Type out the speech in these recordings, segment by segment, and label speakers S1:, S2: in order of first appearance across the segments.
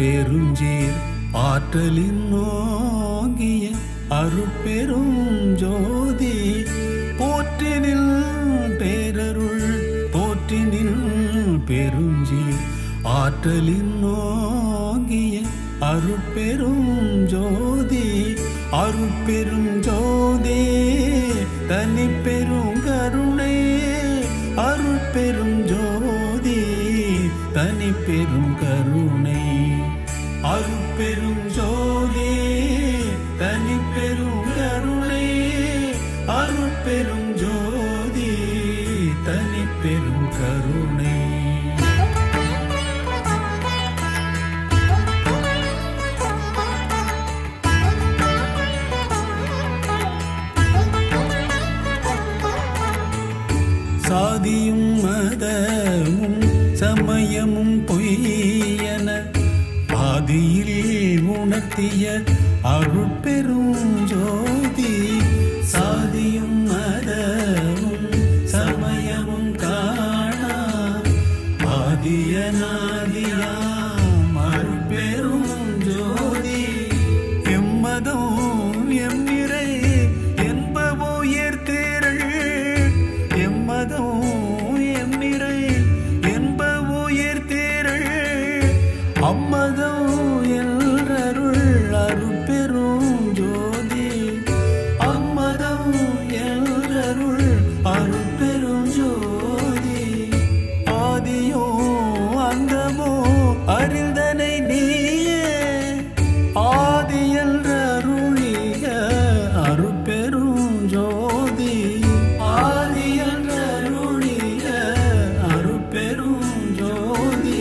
S1: பெருஞ்சீர் ஆற்றலின் நோங்கிய அருட்பெரும் ஜோதி போற்றினில் பேரருள் போற்றினில் பெருஞ்சீர் ஆற்றலின் நோங்கிய அருட்பெரும் ஜோதி அருட்பெரும் ஜோதி தனி பெரும் கருணை அருட்பெரும் ஜோதி தனி பெரும் கருணை அருட்பெரும் ஜோதி தனி பெரும் கருணை அருட்பெரும் ஜோதி தனி பெரும் கருணை சாதியும் மதமும் சமயமும் பொய்யன ஆதியில் உணர்த்திய அருட்பெரும் ஜோதி சாதியும் மதமும் சமயமும் காணா ஆதியநாதியாம் அருட்பெரும் ஜோதி எம்மதம் எம்மிறை என்பவோ ஏற்தேரள் எம்மதம் எம்மிறை என்பவோ ஏற்தேரள் அம்மதம் எல்ரருள் அருட்பெரும் ஜோதி அம்மதம் எல்ரருள் அருட்பெரும் ஜோதி ஆதியோ அந்தமோ அறிந்தனை நீயே ஆதி என்ற அருளிய அருட்பெரும் ஜோதி ஆதி என்ற அருளிய அருட்பெரும் ஜோதி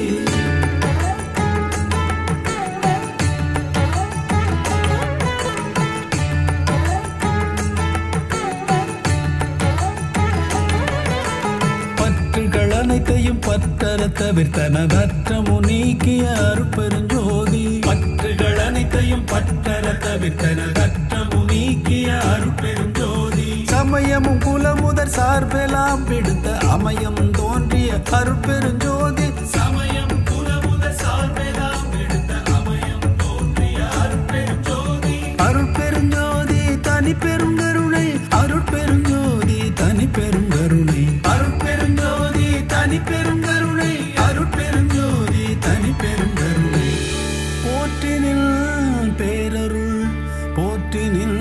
S1: பற்றுகள் அனைத்தையும் பற்றற தவிர்த்தனதற்றமு நீக்கிய அருட்பெருஞ்சோதி பற்றுகள் அனைத்தையும் பற்றற தவிர்த்தனதற்றமு நீக்கிய அருட்பெருஞ்சோதி சமயமும் குலமுதற் சார்பெல்லாம் பிடித்த அமயம் தோன்றிய அருட்பெருஞ்சோதி சமயம் குலமுதற் சார்பெல்லாம் பிடித்த அமயம் தோன்றிய அருட்பெருஞ்சோதி அருட்பெருஞ்சோதி தனி பெருங்கருணை அருட்பெருஞ்சோதி தனி பெருங்கருணை அருட்பெருஞ்சோதி தனி பெருங்கருணை அருட்பெருஞ்சோதி தனி பெருங்கருணை போற்றினில் பேரருள் போற்றினில்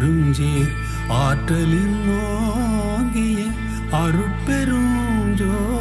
S1: பெருஞ்சீர் ஆற்றலின் நோங்கிய அருட்பெரும் ஜோதி